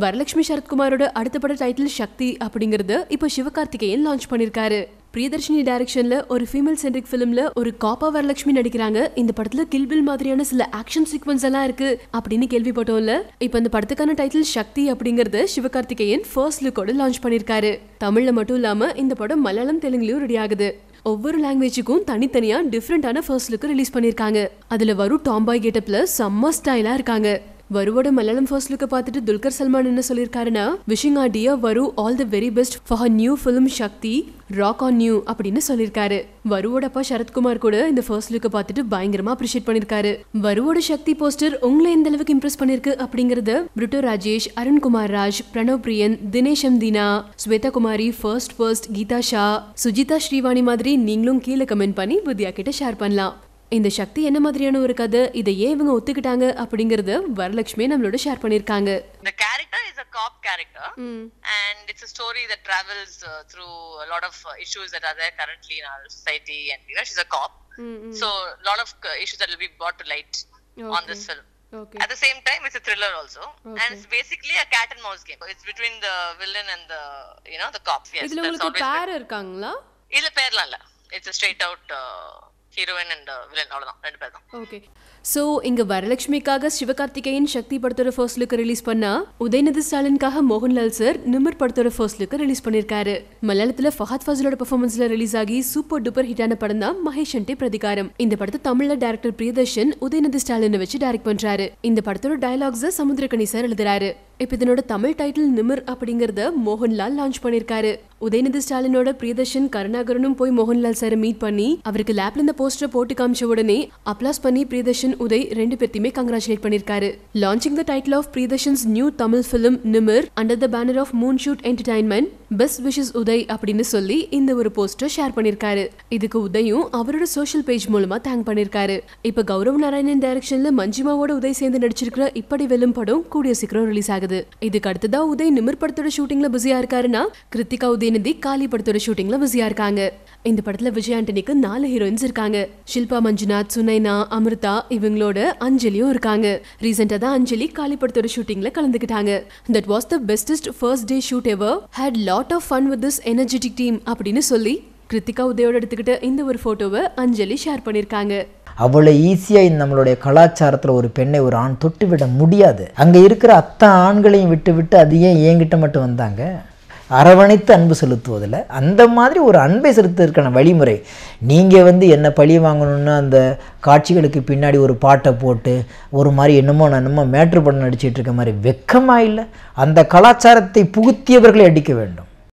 வரலட்சுமி சரத்குமாரோட அடுத்த பட டைட்டில் சக்தி அப்படிங்கறது இப்போ சிவகார்த்திகேயன் லான்ச் பண்ணிருக்காரு பிரியதர்ஷினி டைரக்ஷன்ல ஒரு ஃபீமேல் சென்ட்ரிக் ஃபிலிம்ல ஒரு காப்பா வரலட்சுமி நடிக்கிறாங்க இந்த படத்துல கில்பில் மாதிரியான சில ஆக்ஷன் சீக்வன்ஸ் எல்லாம் இருக்கு அப்படின்னு கேள்விப்பட்டோம்ல இப்போ இந்த படத்துக்கான டைட்டில் சக்தி அப்படிங்கறது சிவகார்த்திகேயன் ஃபர்ஸ்ட் லுக்கோட லான்ச் பண்ணிருக்காரு தமிழ்ல மட்டும் இல்லாம இந்த படம் மலையாளம் தெலுங்குலயும் ரெடி ஆகுது ஒவ்வொரு லாங்குவேஜுக்கும் தனித்தனியா டிஃப்ரெண்டான ஃபர்ஸ்ட் லுக் ரிலீஸ் பண்ணிருக்காங்க அதுல வரும் டாம்பாய் கெட்டப்ல செம்ம ஸ்டைலா இருக்காங்க வருவோட மலையாளம் ஃபர்ஸ்ட் லுக்கை பார்த்துட்டு துல்கர் சல்மான் என்ன சொல்லியிருக்காருன்னா wishing our dear Varu all the very best for her new film Sakthi rock on new அப்படின்னு சொல்லியிருக்காரு வருவோட அப்பா சரத்குமார் கூட இந்த ஃபர்ஸ்ட் லுக்கை பார்த்துட்டு பயங்கரமா அப்ரிஷியேட் பண்ணிருக்காரு வருவோட சக்தி போஸ்டர் உங்களை எந்த அளவுக்கு இம்ப்ரெஸ் பண்ணிருக்கு அப்படிங்கறத Brito Rajesh Arunkumar Raj Pranav Priyan Dinesh M Dheena Swetha Kumari first first Geetha Shah Sujitha Srivani மாதிரி நீங்களும் கீழே கமெண்ட் பண்ணி வித்யா கிட்ட ஷேர் பண்ணலாம் இந்த சக்தி என்ன மாதிரியான ஒரு கதை இதை ஏன் இவங்க ஒத்துக்கிட்டாங்க அப்படிங்கறத வரலட்சுமி நம்மளோட ஷேர் பண்ணிருக்காங்க The character is a cop character, and it's a story that travels uh, through a lot of uh, issues that are there currently in our society. And you know, she's a cop, so a lot of uh, issues that will be brought to light on this film. Okay At the same time, it's a thriller also, and it's basically a cat and mouse game. It's between the villain and the you know the cops. Yes, இதுல that's உங்களுக்கு always. பேர் இருக்காங்களா இல்ல பேர்லாம் இல்ல it's straight out heroine and villain அவ்வளவுதான் ரெண்டு பேர் தான் ஓகே ஸோ இங்க வரலட்சுமிக்காக சிவகார்த்திகேயன் சக்தி படத்தோட ஃபர்ஸ்ட் லுக் ரிலீஸ் பண்ணா உதயநிதி ஸ்டாலினுக்காக மோகன்லால் சார் நிமிர் படத்தோட ஃபர்ஸ்ட் லுக் ரிலீஸ் பண்ணிருக்காரு மலையாளத்துல ஃபஹத் ஃபாசிலோட பெர்ஃபார்மன்ஸ்ல ரிலீஸ் ஆகி சூப்பர் டூப்பர் ஹிட்டான படம் தான் மகேஷ் அண்டே பிரதிகாரம் இந்த படத்தை தமிழ்ல டைரக்டர் பிரியதர்ஷன் உதயநிதி ஸ்டாலினை வச்சு டைரக்ட் பண்றாரு இந்த படத்தோட டயலாக்ஸ சமுத்திரகனி சார் எழுதுறாரு இப்ப இதனோட தமிழ் டைட்டில் நிமிர் அப்படிங்கறத மோகன்லால் லான்ச் பண்ணிருக்காரு உதயநிதி ஸ்டாலினோட பிரியதர்ஷன் கருணாகரனும் போய் மோகன்லால் சாரை மீட் பண்ணி அவருக்கு லேப்ல இந்த போஸ்டர் போட்டு காமிச்ச உடனே அப்ளாஸ் பண்ணி பிரியதர்ஷன் உதய் ரெண்டு பேர்த்தையுமே கங்க்ராச்சுலேட் பண்ணிருக்காரு launching the title of Priyadarshan's new Tamil film Nimir under the banner of Moonshot entertainment best wishes Udhay அப்படின்னு சொல்லி இந்த ஒரு போஸ்டர் ஷேர் பண்ணிருக்காரு இதுக்கு உதயும் அவரோட சோஷியல் பேஜ் மூலமா தேங்க் பண்ணிருக்காரு இப்ப கௌரவ் நாராயணன் டைரக்ஷன்ல மஞ்சிமாவோட உதய் சேர்ந்து நடிச்சிருக்கிற இப்படி வெல்லும் படம் கூடிய சீக்கிரம் ரிலீஸ் ஆகுது இதுக்கு அடுத்ததா உதய் நிமிர் படத்தோட ஷூட்டிங்ல பிஸியா இருக்காருன்னா கிருத்திகா உதயநிதி காளி படத்தோட ஷூட்டிங்ல பிஸியா இருக்காங்க இந்த படத்துல விஜய் ஆண்டனிக்கு நாலு ஹீரோயின்ஸ் இருக்காங்க ஷில்பா மஞ்சுநாத் சுனைனா அமிர்தா இவங்களோட அஞ்சலியும் இருக்காங்க ரீசெண்டா தான் அஞ்சலி காளி படத்தோட ஷூட்டிங்ல கலந்துக்கிட்டாங்க that was the bestest first day shoot ever had lot of fun with this energetic team அப்படின்னு சொல்லி கிருத்திகா உதயோட எடுத்துக்கிட்ட இந்த ஒரு போட்டோவை அஞ்சலி ஷேர் பண்ணிருக்காங்க அவ்வளோ ஈஸியாக இந்த நம்மளுடைய கலாச்சாரத்தில் ஒரு பெண்ணை ஒரு ஆண் தொட்டு விட முடியாது அங்கே இருக்கிற அத்தனை ஆண்களையும் விட்டு விட்டு அது ஏன் என்கிட்ட மட்டும் வந்தாங்க அரவணைத்து அன்பு செலுத்துவதில் அந்த மாதிரி ஒரு அன்பை செலுத்துவதற்கான வழிமுறை நீங்கள் வந்து என்ன பழி வாங்கணும்னு அந்த காட்சிகளுக்கு பின்னாடி ஒரு பாட்டை போட்டு ஒரு மாதிரி என்னமோ நான் என்னமோ மேட்ரு பண்ண நடிச்சிட்டு இருக்க மாதிரி வெக்கமாக இல்லை அந்த கலாச்சாரத்தை புகுத்தியவர்களை அடிக்க வேண்டும்